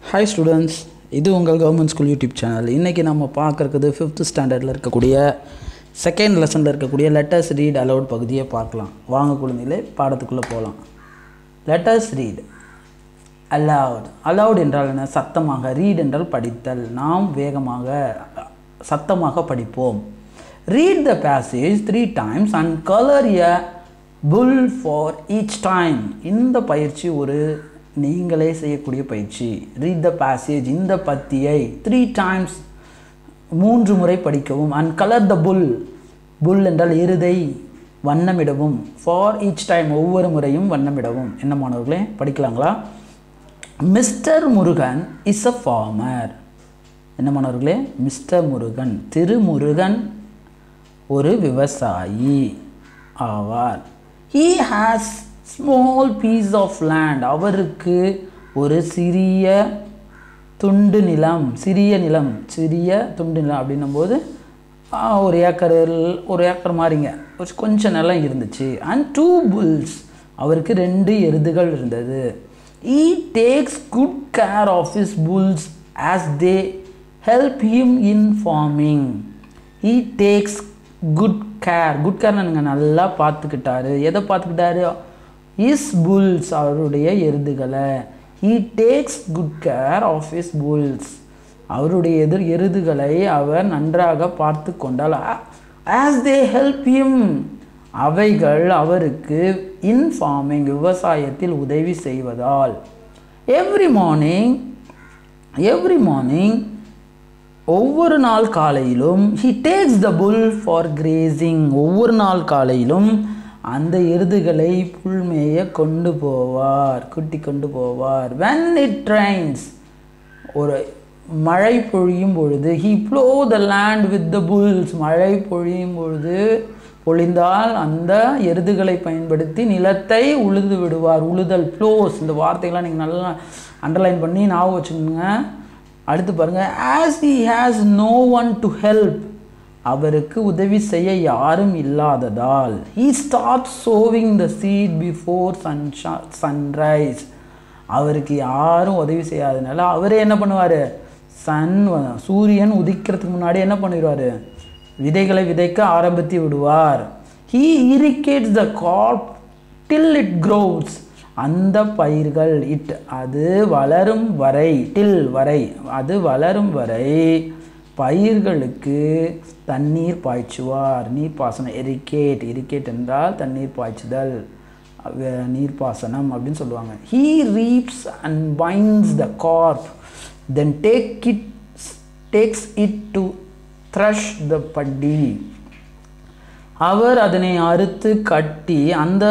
hi students இது உங்கள் government school YouTube channel இன்றைக்கி நம்ம பார்க்குறது ஃபிஃப்த் ஸ்டாண்டர்டில் இருக்கக்கூடிய செகண்ட் லெசனில் இருக்கக்கூடிய லெட்டர்ஸ் ரீட் அலவுட் பகுதியை பார்க்கலாம் வாங்க குழந்தைகளே பாடத்துக்குள்ளே போகலாம் லெட்டர்ஸ் ரீட் அலவுட் அலவுட் என்றால் என்ன சத்தமாக ரீட் என்றால் படித்தல் நாம் வேகமாக சத்தமாக படிப்போம் read the passage three times and colour a bull for each time இந்த பயிற்சி ஒரு நீங்களே செய்யக்கூடிய பயிற்சி ரீட் த பேசேஜ் இந்த பத்தியை த்ரீ டைம்ஸ் மூன்று முறை படிக்கவும் and colour the bull bull என்றால் எருதை வண்ணமிடவும் ஃபார் ஈச் டைம் ஒவ்வொரு முறையும் வண்ணமிடவும் என்ன மாணவர்களே படிக்கலாங்களா mister Murugan is a farmer என்ன மாணவர்களே மிஸ்டர் முருகன் திருமுருகன் ஒரு விவசாயி ஆவார் he has small piece of land அவருக்கு ஒரு சிறிய துண்டு நிலம் சிறிய நிலம் சிறிய துண்டு நிலம் அப்படின்னும் போது ஆ, ஒரு ஏக்கர் ஒரு ஏக்கர் மாதிரிங்க ஒரு கொஞ்சம் நிலம் இருந்துச்சு அண்ட் டூ புல்ஸ் அவருக்கு ரெண்டு எருதுகள் இருந்தது he takes good care of his bulls as they help him in farming he takes good care good care நீங்கள் நல்லா பார்த்துக்கிட்டாரு எதை பார்த்துக்கிட்டாரு இஸ் புல்ஸ் அவருடைய எருதுகளை he takes good care of his bulls அவருடைய எதிர் எருதுகளை அவர் நன்றாக பார்த்து கொண்டால் ஆஸ் தே ஹெல்ப் him அவைகள் அவருக்கு இன் ஃபார்மிங் விவசாயத்தில் உதவி செய்வதால் எவ்ரி மார்னிங் எவ்ரி மார்னிங் ஒவ்வொரு நாள் காலையிலும் he takes the bull for grazing ஒவ்வொரு நாள் காலையிலும் அந்த எருதுகளை புல்மேய கொண்டு போவார் குட்டி கொண்டு போவார் when இட் rains ஒரு மழை பொழியும் பொழுது he plough the land with the bulls மழை பொழியும் பொழுது பொழிந்தால் அந்த எருதுகளை பயன்படுத்தி நிலத்தை உழுது விடுவார் உழுதல் ப்ளோஸ் இந்த வார்த்தைகள்லாம் நீங்கள் நல்லா அண்டர்லைன் பண்ணி ஞாபகம் வச்சுக்கோங்க அடுத்து பாருங்கள் as he has no one to help அவருக்கு உதவி செய்ய யாரும் இல்லாததால் he starts sowing the seed before sun sunrise அவருக்கு யாரும் உதவி செய்யாதனால அவரே என்ன பண்ணுவார் சன் சூரியன் உதிக்கிறதுக்கு முன்னாடி என்ன பண்ணிடுவார் விதைகளை விதைக்க ஆரம்பித்து விடுவார் he irrigates the crop till it grows அந்த பயிர்கள் இட் அது வளரும் வரை டில் வரை அது வளரும் வரை பயிர்களுக்கு தண்ணீர் பாய்ச்சுவார் நீர்ப்பாசனம் எரிக்கேட் இரிக்கேட் என்றால் தண்ணீர் பாய்ச்சுதல் அஹ் நீர்ப்பாசனம் அப்படின்னு சொல்லுவாங்க he reaps and binds the crop then take it takes it to thresh the பட்டி அவர் அதனை அறுத்து கட்டி அந்த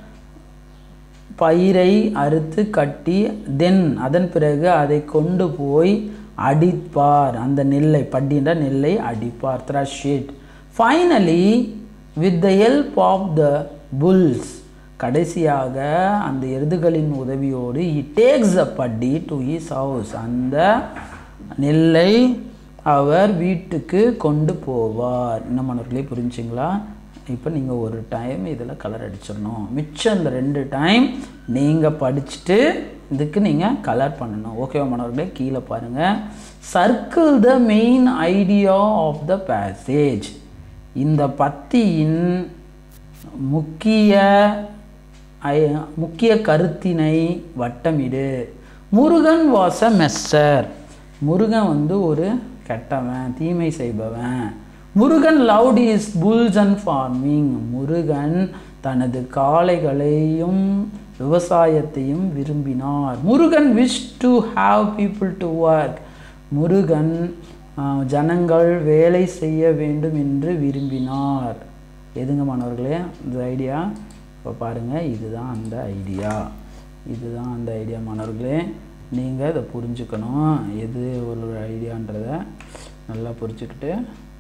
பயிரை அறுத்து கட்டி தென் அதன் பிறகு அதை கொண்டு போய் அடிப்பார் அந்த நெல்லை பட்டின்ற நெல்லை அடிப்பார் thresh it finally with the help of the bulls கடைசியாக அந்த எருதுகளின் உதவியோடு இ டேக்ஸ் த பட்டி டு ஹிஸ் ஹவுஸ் அந்த நெல்லை அவர் வீட்டுக்கு கொண்டு போவார் என்ன மாணவர்களே புரிஞ்சுங்களா இப்போ நீங்கள் ஒரு டைம் இதில் கலர் அடிச்சிடணும் மிச்சம் இந்த ரெண்டு டைம் நீங்கள் படிச்சுட்டு இதுக்கு நீங்கள் கலர் பண்ணணும் ஓகேவா மாணவர்களே கீழே பாருங்கள் circle the main idea of the passage இந்த பத்தியின் முக்கிய ஐ- முக்கிய கருத்தினை வட்டமிடு முருகன் வாச மெஸ்ஸர் முருகன் வந்து ஒரு கெட்டவன் தீமை செய்பவன் Murugan loved his bulls and farming Murugan தனது காளைகளையும் விவசாயத்தையும் விரும்பினார் Murugan wish to have people to work Murugan ஆஹ், ஜனங்கள் வேலை செய்ய வேண்டும் என்று விரும்பினார் எதுங்க மாணவர்களே இந்த ஐடியா இப்போ பாருங்கள் இதுதான் அந்த ஐடியா இதுதான் அந்த ஐடியா மாணவர்களே நீங்கள் இதை புரிஞ்சுக்கணும் எது ஒரு ஐடியான்றத நல்லா புரிஞ்சுக்கிட்டு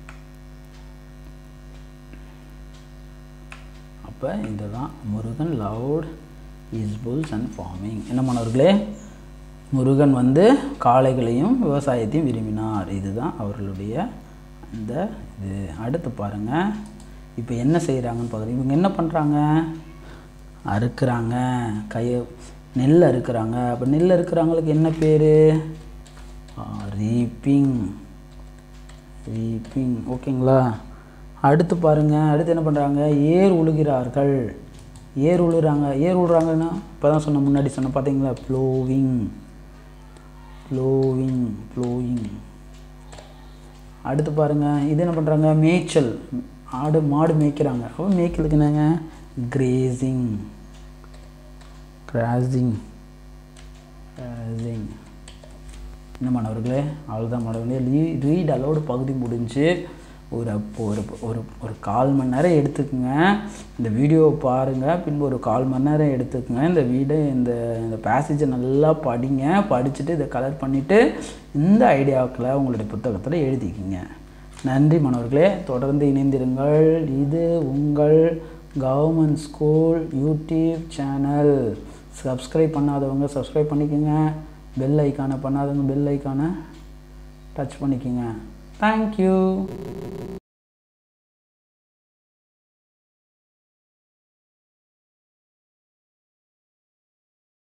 அப்போ இதுதான் Murugan loved his bulls and farming என்ன மாணவர்களே முருகன் வந்து காளைகளையும் விவசாயத்தையும் விரும்பினார் இதுதான் அவர்களுடைய இந்த இது அடுத்து பாருங்கள் இப்போ என்ன செய்கிறாங்கன்னு பார்க்குறீங்க இவங்க என்ன பண்ணுறாங்க அறுக்குறாங்க கையை நெல் அறுக்குறாங்க அப்போ நெல் அறுக்குறவங்களுக்கு என்ன பேர் ரீப்பிங் ரீப்பிங் ஓகேங்களா அடுத்து பாருங்கள் அடுத்து என்ன பண்ணுறாங்க ஏர் உழுகிறார்கள் ஏர் உழுறாங்க ஏர் உழுறாங்கன்னா இப்போ தான் சொன்ன முன்னாடி சொன்ன பார்த்தீங்களா ப்ளோவிங் ப்ளோவிங் ப்ளோயிங் அடுத்து பாருங்கள் இது என்ன பண்ணுறாங்க மேய்ச்சல் ஆடு மாடு மேய்க்கிறாங்க அப்போ மேய்க்கலுக்கு என்னங்க கிரேசிங் கிராசிங் கிராசிங் என்ன மாணவர்களே அவ்வளோதான் மாணவர்களே லீ ரீட் அலோடு பகுதி முடிஞ்சு ஒரு அப்போ ஒரு ஒரு ஒரு கால் மணி நேரம் எடுத்துக்கோங்க இந்த வீடியோவை பாருங்கள் பின்பு ஒரு கால் மணி நேரம் எடுத்துக்கோங்க இந்த வீடு இந்த இந்த பேசேஜை நல்லா படிங்க படிச்சுட்டு இதை கலர் பண்ணிவிட்டு இந்த ஐடியாக்களை உங்களுடைய புத்தகத்தில் எழுதிக்கிங்க நன்றி மாணவர்களே தொடர்ந்து இணைந்திருங்கள் இது உங்கள் government school YouTube channel subscribe பண்ணாதவங்க சப்ஸ்கிரைப் பண்ணிக்கோங்க பெல் ஐக்கானை பண்ணாதவங்க பெல் ஐக்கானை டச் பண்ணிக்கோங்க தேங்க்யூ